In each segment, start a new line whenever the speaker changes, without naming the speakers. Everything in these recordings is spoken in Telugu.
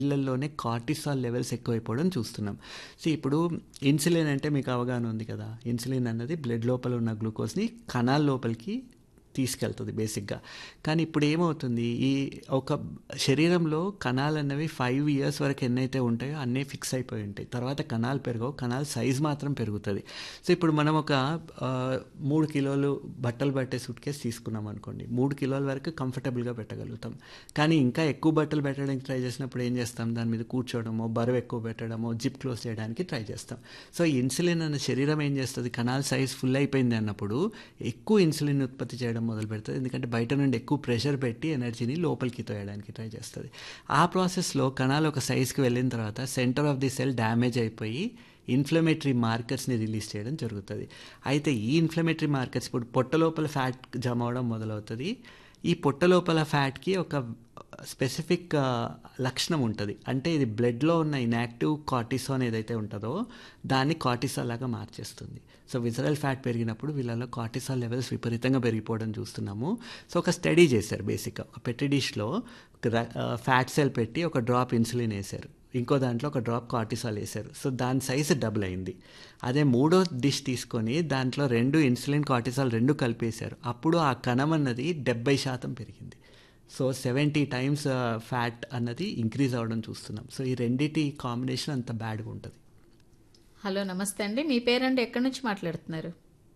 పిల్లల్లోనే కార్టిసాల్ లెవెల్స్ ఎక్కువైపోవడం చూస్తున్నాం సో ఇప్పుడు ఇన్సులిన్ అంటే మీకు అవగాహన ఉంది కదా ఇన్సులిన్ అన్నది బ్లడ్ లోపల ఉన్న గ్లూకోజ్ని కణాల లోపలికి తీసుకెళ్తుంది బేసిక్గా కానీ ఇప్పుడు ఏమవుతుంది ఈ ఒక శరీరంలో కణాలు అన్నవి ఫైవ్ ఇయర్స్ వరకు ఎన్నైతే ఉంటాయో అన్నీ ఫిక్స్ అయిపోయి ఉంటాయి తర్వాత కణాలు పెరగవు కణాల సైజ్ మాత్రం పెరుగుతుంది సో ఇప్పుడు మనం ఒక ఆ, మూడు కిలోలు బట్టలు పట్టే సూట్ కేసు తీసుకున్నాం అనుకోండి మూడు కిలోల వరకు కంఫర్టబుల్గా పెట్టగలుగుతాం కానీ ఇంకా ఎక్కువ బట్టలు పెట్టడానికి ట్రై చేసినప్పుడు ఏం చేస్తాం దాని మీద కూర్చోవడమో బరువు ఎక్కువ పెట్టడమో జిప్ క్లోజ్ చేయడానికి ట్రై చేస్తాం సో ఇన్సులిన్ అన్న శరీరం ఏం చేస్తుంది కణాల సైజ్ ఫుల్ అయిపోయింది అన్నప్పుడు ఎక్కువ ఇన్సులిన్ ఉత్పత్తి చేయడం మొదలు పెడుతుంది ఎందుకంటే బయట నుండి ఎక్కువ ప్రెషర్ పెట్టి ఎనర్జీని లోపలికి తోయడానికి ట్రై చేస్తుంది ఆ ప్రాసెస్లో కణాలు ఒక సైజ్కి వెళ్ళిన తర్వాత center of the cell damage అయిపోయి ఇన్ఫ్లమేటరీ మార్కర్స్ని రిలీజ్ చేయడం జరుగుతుంది అయితే ఈ ఇన్ఫ్లమేటరీ మార్కర్స్ ఇప్పుడు పొట్ట లోపల ఫ్యాట్ జమ అవడం మొదలవుతుంది ఈ పొట్ట లోపల ఫ్యాట్కి ఒక స్పెసిఫిక్ లక్షణం ఉంటుంది అంటే ఇది బ్లడ్లో ఉన్న ఇన్యాక్టివ్ కార్టిసాన్ ఏదైతే ఉంటుందో దాన్ని కార్టిసాల్ లాగా మార్చేస్తుంది సో విజరల్ ఫ్యాట్ పెరిగినప్పుడు వీళ్ళలో కార్టిసాల్ లెవెల్స్ విపరీతంగా పెరిగిపోవడం చూస్తున్నాము సో ఒక స్టడీ చేశారు బేసిక్గా ఒక పెట్టి డిష్లో ఫ్యాట్ సెల్ పెట్టి ఒక డ్రాప్ ఇన్సులిన్ వేశారు ఇంకో దాంట్లో ఒక డ్రాప్ కార్టిసాల్ వేశారు సో దాని సైజు డబుల్ అయింది అదే మూడో డిష్ తీసుకొని దాంట్లో రెండు ఇన్సులిన్ కార్టిసాల్ రెండు కలిపేశారు అప్పుడు ఆ కణం అన్నది డెబ్బై శాతం పెరిగింది సో సెవెంటీ టైమ్స్ ఫ్యాట్ అన్నది ఇంక్రీజ్ అవ్వడం చూస్తున్నాం సో ఈ రెండింటి కాంబినేషన్ అంత బ్యాడ్గా ఉంటుంది
హలో నమస్తే అండి మీ పేరండి ఎక్కడి నుంచి మాట్లాడుతున్నారు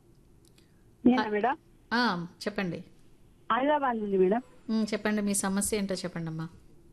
నేనా మేడం
ఆ, చెప్పండి
హైదరాబాద్ నుండి మేడం
ఉమ్, చెప్పండి మీ సమస్య ఏంటో చెప్పండి అమ్మా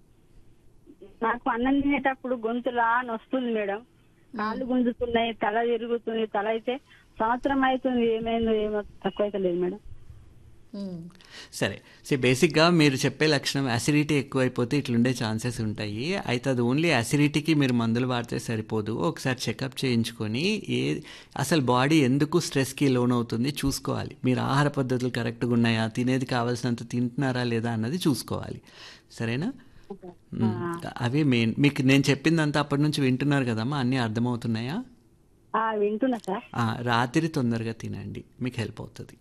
నాకు అన్నం తినేటప్పుడు గొంతులా నొస్తుంది మేడం కాళ్ళు గుంజుతున్నాయి తల తిరుగుతుంది తల అయితే సంవత్సరం అవుతుంది ఏమైందో ఏమో తక్కువ అయితే లేదు మేడం
ఉమ్,
సరే సో బేసిక్గా మీరు చెప్పే లక్షణం అసిడిటీ ఎక్కువైపోతే ఇట్లుండే ఛాన్సెస్ ఉంటాయి అయితే అది ఓన్లీ అసిడిటీకి మీరు మందులు వాడితే సరిపోదు ఒకసారి చెకప్ చేయించుకొని ఏ అసలు బాడీ ఎందుకు స్ట్రెస్కి లోన్ అవుతుంది చూసుకోవాలి మీరు ఆహార పద్ధతులు కరెక్ట్గా ఉన్నాయా తినేది కావాల్సినంత తింటున్నారా లేదా అన్నది చూసుకోవాలి సరేనా మ్మ్. అవి మెయిన్ మీకు నేను చెప్పిందంతా అప్పటి నుంచి వింటున్నారు కదమ్మా అన్నీ అర్థమవుతున్నాయా
ఆ వింటున్నా సార్
ఆ, రాత్రి తొందరగా తినండి మీకు హెల్ప్ అవుతుంది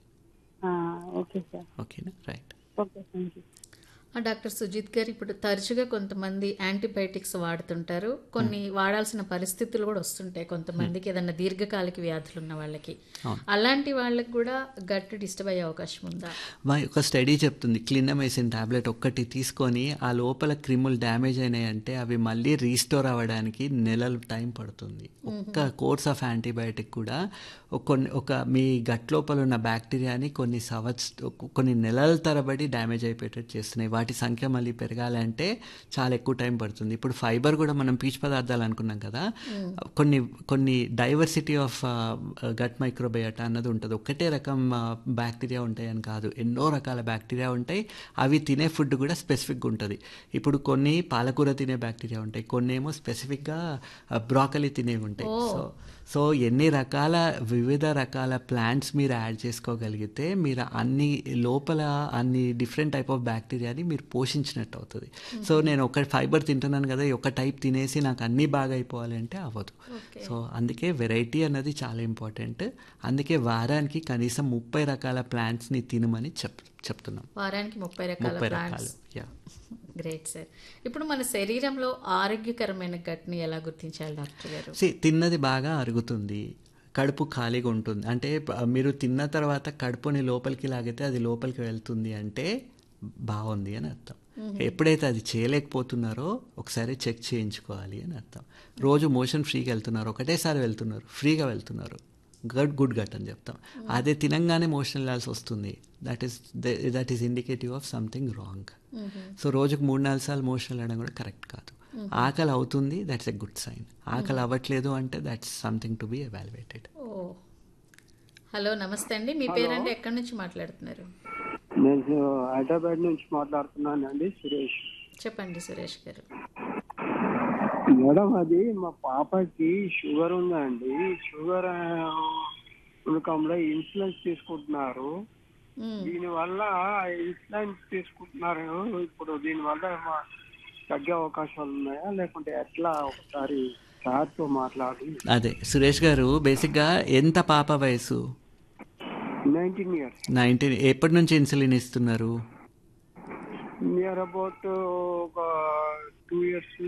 ఆ, ఓకే సార్
ఓకేనా రైట్
ఓకే థ్యాంక్ యూ
ఆ, డాక్టర్ సుజిత్ గారు ఇప్పుడు తరచుగా కొంతమంది యాంటీబయాటిక్స్ వాడుతుంటారు కొన్ని వాడాల్సిన పరిస్థితులు కూడా వస్తుంటాయి కొంతమందికి ఏదైనా దీర్ఘకాలిక వ్యాధులు ఉన్న వాళ్ళకి అలాంటి వాళ్ళకి కూడా గట్ డిస్టర్బ్ అయ్యే అవకాశం ఉందా
మా ఒక స్టడీ చెప్తుంది క్లినమైసిన్ టాబ్లెట్ ఒక్కటి తీసుకొని ఆ లోపల క్రిములు డ్యామేజ్ అయినాయంటే అవి మళ్ళీ రీస్టోర్ అవ్వడానికి నెలలు టైం పడుతుంది ఒక్క కోర్స్ ఆఫ్ యాంటీబయాటిక్ కూడా ఒక కొన్ని ఒక మీ గట్ లోపల ఉన్న బ్యాక్టీరియాని కొన్ని సంవత్సర కొన్ని నెలల తరబడి డ్యామేజ్ అయిపోయేటట్టు చేస్తున్నాయి వాటి సంఖ్య మళ్ళీ పెరగాలంటే చాలా ఎక్కువ టైం పడుతుంది ఇప్పుడు ఫైబర్ కూడా మనం పీచు పదార్థాలు అనుకున్నాం కదా కొన్ని కొన్ని డైవర్సిటీ ఆఫ్ గట్ మైక్రోబయోటా అన్నది ఉంటుంది ఒకటే రకం బ్యాక్టీరియా ఉంటాయని కాదు ఎన్నో రకాల బ్యాక్టీరియా ఉంటాయి అవి తినే ఫుడ్ కూడా స్పెసిఫిక్గా ఉంటుంది ఇప్పుడు కొన్ని పాలకూర తినే బ్యాక్టీరియా ఉంటాయి కొన్ని ఏమో స్పెసిఫిక్గా బ్రాకలీ తినేవి ఉంటాయి సో సో ఎన్ని రకాల వివిధ రకాల ప్లాంట్స్ మీరు యాడ్ చేసుకోగలిగితే మీరు అన్ని లోపల అన్ని డిఫరెంట్ టైప్ ఆఫ్ బ్యాక్టీరియాని మీరు పోషించినట్టు అవుతుంది సో నేను ఒక ఫైబర్ తింటున్నాను కదా ఈ ఒక టైప్ తినేసి నాకు అన్నీ బాగా అయిపోవాలి అంటే అవ్వదు సో అందుకే వెరైటీ అన్నది చాలా ఇంపార్టెంట్ అందుకే వారానికి కనీసం ముప్పై రకాల ప్లాంట్స్ని తినమని చెప్ చెప్తున్నాం
వారానికి ముప్పై రకాల
ముప్పై
ప్లాంట్స్
రకాలు యా
గ్రేట్ సార్ ఇప్పుడు మన శరీరంలో ఆరోగ్యకరమైన గట్ని ఎలా గుర్తించాలి డాక్టర్ గారు
సి తిన్నది బాగా అరుగుతుంది కడుపు ఖాళీగా ఉంటుంది అంటే ప- మీరు తిన్న తర్వాత కడుపుని లోపలికి లాగితే అది లోపలికి వెళ్తుంది అంటే బాగుంది అని అర్థం ఎప్పుడైతే అది చేయలేకపోతున్నారో ఒకసారి చెక్ చేయించుకోవాలి అని అర్థం రోజు మోషన్ ఫ్రీగా వెళ్తున్నారు ఒకటేసారి వెళ్తున్నారు ఫ్రీగా వెళ్తున్నారు గుడ్ గుడ్ గట్ అని చెప్తాం అదే తినంగానే మోషన్ వెళ్ళాల్సి వస్తుంది that is that is indicative of something wrong so రోజుకు మూడు నాలుగు సార్లు మోషన్ వెళ్ళడం కూడా కరెక్ట్ కాదు ఆకలి అవుతుంది దట్స్ ఎ గుడ్ సైన్ ఆకలి అవ్వట్లేదు అంటే that's something to be evaluated
oh hello నమస్తే అండి మీ పేరండి ఎక్కడి నుంచి మాట్లాడుతున్నారు
నేను హైదరాబాద్ నుంచి మాట్లాడుతున్నాను అండి సురేష్
చెప్పండి సురేష్ గారు
మేడం అది మా పాపకి షుగర్ ఉందండి షుగర్ ఉడకంలో ఇన్సులిన్స్ తీసుకుంటున్నారు
మ్మ్.
దీనివల్ల ఇన్సులిన్స్ తీసుకుంటున్నారు ఇప్పుడు దీనివల్ల మా- తగ్గే అవకాశాలు ఉన్నాయా లేకుంటే ఎట్లా ఒకసారి సార్తో మాట్లాడి
అదే సురేష్ గారు బేసిక్గా ఎంత పాప వయసు
నైన్టీన్ ఇయర్స్
నైన్టీన్ ఎప్పటి నుంచి ఇన్సులిన్ ఇస్తున్నారు
నియర్ అబౌట్ ఒక టూ ఇయర్స్